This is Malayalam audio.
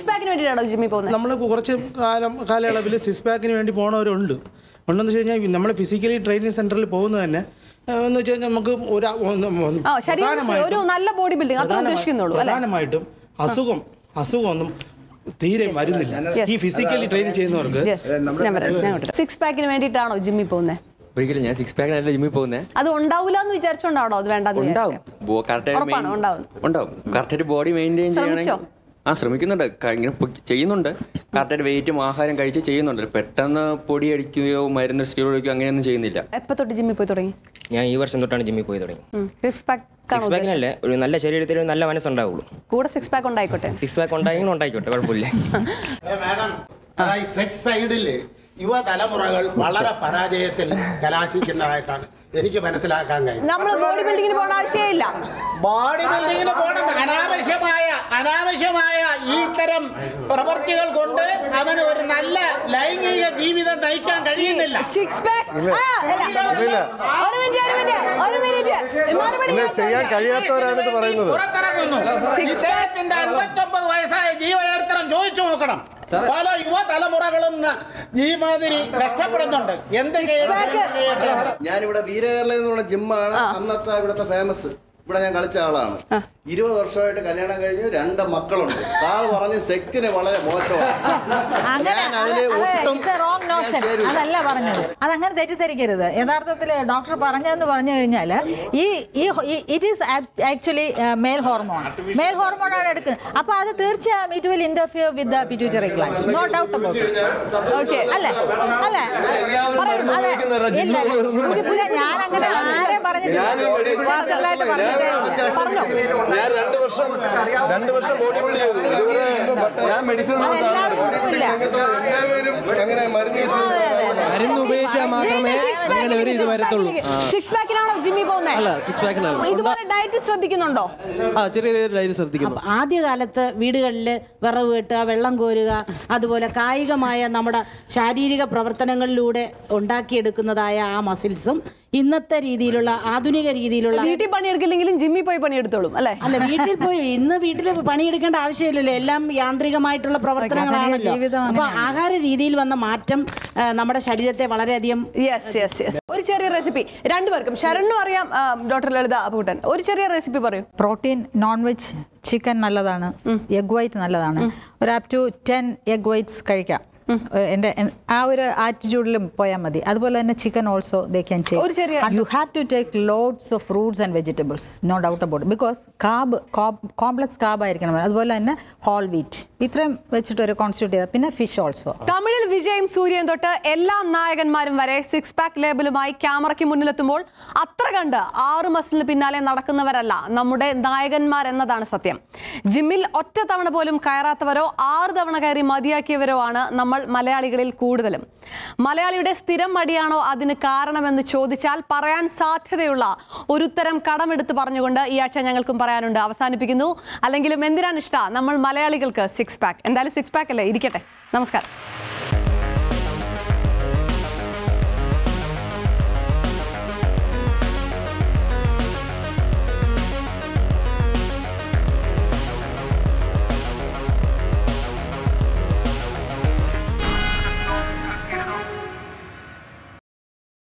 സിക്സ് പാക്കിന് വേണ്ടിയിട്ടാണോ ജിമ്മിൽ പോകുന്നത് നമ്മൾ കുറച്ച് കാലം കാലയളവിൽ സിക്സ് പാക്കിന് വേണ്ടി പോണവരുണ്ട് ഉണ്ടെന്ന് വെച്ച് കഴിഞ്ഞാൽ നമ്മൾ ഫിസിക്കലി ട്രെയിനിങ് സെൻറ്ററിൽ പോകുന്നത് തന്നെ ഏഹ്, എന്ന് വെച്ച് കഴിഞ്ഞാൽ നമുക്ക് ഒരു ഒന്ന് ഒന്ന് ആ ശരീരം പ്രധാനമായിട്ടും- ഒരു നല്ല ബോഡി ബിൽഡിംഗ് അത്ര പ്രധാനമായി- ഉദ്ദേശിക്കുന്നുള്ളൂ അല്ലെ പ്രധാനമായിട്ടും അസുഖം അസുഖമൊന്നും തീരെ വരുന്നില്ല Yes. ഈ ഫിസിക്കലി ട്രെയിൻ ചെയ്യുന്നവർക്ക് യെസ് ഞാൻ പറയാം ഞാൻ സിക്സ് പാക്കിന് വേണ്ടിയിട്ടാണോ ജിമ്മിൽ പോകുന്നത് ഒരിക്കലും ഞാൻ സിക്സ് പാക്കിനല്ല ജിമ്മിൽ പോകുന്നത് അത് ഉണ്ടാവില്ല എന്ന് വിചാരിച്ചോണ്ടാണോ അത് വേണ്ടെന്ന് ഉണ്ടാവും വിചാരിച്ചത്? കറക്റ്റായിട്ട് ഉറപ്പാണ്, ഉണ്ടാവും. ഉണ്ടാവും കറക്റ്റായിട്ട് ബോഡി മെയിൻറ്റെയിൻ ശ്രമിച്ചോ? ചെയ്യണമെങ്കിൽ ആ ശ്രമിക്കുന്നുണ്ട് ക- ഇങ്ങനെ പൊ- ചെയ്യുന്നുണ്ട് കറക്റ്റായിട്ട് വെയിറ്റും ആഹാരം കഴിച്ച് ചെയ്യുന്നുണ്ട് പെട്ടെന്ന് പൊടി അടിക്കുകയോ മരുന്ന് സ്റ്റീറോയിഡ് അടിക്കുകയോ അങ്ങനെയൊന്നും ചെയ്യുന്നില്ല എപ്പോ തൊട്ട് ജിമ്മിൽ പോയി തുടങ്ങി ഞാൻ ഈ വർഷം തൊട്ടാണ് ജിമ്മിൽ പോയി തുടങ്ങി സിക്സ് പാക്ക് സിക്സ് പാക്കിനല്ലേ ഒരു നല്ല ശരീരത്തിൽ ഒരു നല്ല മനസ്സുണ്ടാവുള്ളൂ കൂടെ സിക്സ് പാക്ക് ഉണ്ടായിക്കോട്ടെ സിക്സ് പാക്ക് ഉണ്ടായെങ്കിലും ഉണ്ടായിക്കോട്ടെ കുഴപ്പമില്ല ഏ, മാഡം അതായത് സെക്സ് സൈഡിൽ യുവതലമുറകൾ വളരെ പരാജയത്തിൽ കലാശിക്കുന്നതായിട്ടാണ് എനിക്ക് മനസ്സിലാക്കാൻ കഴിയും നമ്മൾ ബോഡി ബിൽഡിങ്ങിന് പോകേണ്ട ആവശ്യമില്ല ബോഡി ബിൽഡിങ്ങിന് പോകണം അനാവശ്യമായ അനാവശ്യമായ ഈ ഇത്തരം പ്രവൃത്തികൾ കൊണ്ട് അവന് ഒരു നല്ല ലൈംഗിക ജീവിതം നയിക്കാൻ കഴിയുന്നില്ല സിക്സ് പാക്ക് ഒരു മിനിറ്റ് ഒരു മിനിറ്റ് ഒരു മിനിറ്റ് മറുപടി ഞാൻ ചെയ്യാൻ ചോദിക്കാം. കഴിയാത്തവരാണ് ഇത് പറയുന്നത് പുറത്തിറങ്ങുന്നു Six ഇദ്ദേഹത്തിന്റെ അൻപത്തൊമ്പത് വയസ്സായ ജീവചരിത്രം ചോദിച്ചു നോക്കണം പല യുവതലമുറകളും ന- ഈ മാതിരി കഷ്ടപ്പെടുന്നുണ്ട് എന്ത് ചെയ്യണം എന്ത് ചെയ്യട്ടെ ഞാനിവിടെ വീരകേരള എന്ന് പറഞ്ഞ ജിമ്മാണ് അന്നത്തെ ഇവിടുത്തെ ഫേമസ് ഇവിടെ ഞാൻ കളിച്ച ആളാണ് ഇരുപത് വർഷമായിട്ട് കല്യാണം കഴിഞ്ഞു രണ്ട് മക്കളുണ്ട് സാറ് പറഞ്ഞ് സെക്റ്റിന് വളരെ മോശമാണ് അങ്ങനെ ഞാൻ അതിന് അത് ഒട്ടും it's a wrong ഞാൻ notion. ചേരൂല. അതല്ല പറഞ്ഞത് അതങ്ങനെ തെറ്റിദ്ധരിക്കരുത് യഥാർത്ഥത്തിൽ ഡോക്ടർ പറഞ്ഞതെന്ന് പറഞ്ഞു കഴിഞ്ഞാൽ ഈ ഈ it is actually male hormone male hormone ആണ് എടുക്കുന്നത് അപ്പൊ അത് തീർച്ചയായും it will interfere with the pituitary gland no doubt about okay അല്ലേ അല്ലേ പറയണം അതെ ഇല്ല ഇല്ല ഞാൻ അങ്ങനെ ആരെ പറഞ്ഞിട്ടില്ല പേഴ്സണലായിട്ട് പറഞ്ഞിട്ടേ പറഞ്ഞോ ഞാൻ രണ്ട് വർഷം രണ്ട് വർഷം ബോഡി ബിൽഡ് ചെയ്തു ഇതുവരെ ഞാൻ മെഡിസിൻ അതെല്ലാവർക്കും ഇല്ല എല്ലാവരും അങ്ങനെ മരുന്ന് മരുന്ന് ഉപയോഗിച്ചാൽ മാത്രമേ അങ്ങനെ ഒരു ഇത് വരത്തുള്ളൂ സിക്സ് പാക്കിനാണോ ജിമ്മിൽ പോകുന്നത് അല്ല സിക്സ് പാക്കിനല്ല ഇതുപോലെ ഡയറ്റ് ശ്രദ്ധിക്കുന്നുണ്ടോ ആ ചെറിയ ചെറിയ ഡയറ്റ് ശ്രദ്ധിക്കുന്നു അപ്പൊ ആദ്യകാലത്ത് വീടുകളിൽ വിറവ് വെട്ടുക വെള്ളം കോരുക അതുപോലെ കായികമായ നമ്മുടെ ശാരീരിക പ്രവർത്തനങ്ങളിലൂടെ ഉണ്ടാക്കിയെടുക്കുന്നതായ ആ മസിൽസും ഇന്നത്തെ രീതിയിലുള്ള ആധുനിക രീതിയിലുള്ള വീട്ടിൽ പണിയെടുക്കില്ലെങ്കിലും ജിമ്മിൽ പോയി പണിയെടുത്തോളും അല്ലേ അല്ല വീട്ടിൽ പോയി ഇന്ന് വീട്ടിൽ പണിയെടുക്കേണ്ട ആവശ്യമില്ലല്ലോ എല്ലാം യാന്ത്രികമായിട്ടുള്ള പ്രവർത്തനങ്ങളാണല്ലോ ജീവിതം അപ്പൊ ആഹാര രീതിയിൽ വന്ന മാറ്റം ആ, നമ്മുടെ ശരീരത്തെ വളരെയധികം യെസ് യെസ് യെസ് ഒരു ചെറിയ റെസിപ്പി രണ്ടുപേർക്കും ശരണ്ണും അറിയാം ആ, ഡോക്ടർ ലളിത അപ്പൂട്ടൻ ഒരു ചെറിയ റെസിപ്പി പറയൂ പ്രോട്ടീൻ നോൺ വെജ് ചിക്കൻ നല്ലതാണ് എഗ് വൈറ്റ് നല്ലതാണ് ഒരു up to ten egg whites കഴിക്കാം എൻ്റെ ആ ഒരു ആറ്റിറ്റ്യൂഡിലും പോയാൽ മതി അതുപോലെ തന്നെ ചിക്കൻ ഓൾസോ ദേ ക്യാൻ ഒരു ചെറിയ- take you have to take loads of fruits and vegetables no doubt about because carb complex carb ആയിരിക്കണം അതുപോലെ തന്നെ ഹോൾ വീറ്റ് ഇത്രയും വെച്ചിട്ട് ഒരു കോൺസ്റ്റിറ്റ്യൂട്ട് ചെയ്താൽ പിന്നെ ഫിഷ് ഓൾസോ തമിഴിൽ വിജയും സൂര്യൻ തൊട്ട് എല്ലാ നായകന്മാരും വരെ സിക്സ് പാക്ക് ലേബലുമായി ക്യാമറയ്ക്ക് മുന്നിലെത്തുമ്പോൾ അത്ര കണ്ട് ആറ് മസിലിന് പിന്നാലെ നടക്കുന്നവരല്ല നമ്മുടെ നായകന്മാർ എന്നതാണ് സത്യം ജിമ്മിൽ ഒറ്റ തവണ പോലും കയറാത്തവരോ ആറ് തവണ കയറി മതിയാക്കിയവരോ ആണ് നമ്മൾ മലയാളികളിൽ കൂടുതലും മലയാളിയുടെ സ്ഥിരം മടിയാണോ അതിന് കാരണമെന്ന് ചോദിച്ചാൽ പറയാൻ സാധ്യതയുള്ള ഒരു ഉത്തരം കടമെടുത്ത് പറഞ്ഞുകൊണ്ട് ഈ ആഴ്ച ഞങ്ങൾക്കും പറയാനുണ്ട് അവസാനിപ്പിക്കുന്നു അല്ലെങ്കിലും എന്തിനാണ് ഇഷ്ട നമ്മൾ മലയാളികൾക്ക് സിക്സ് പാക്ക് എന്തായാലും സിക്സ് പാക്ക് അല്ലേ ഇരിക്കട്ടെ നമസ്കാരം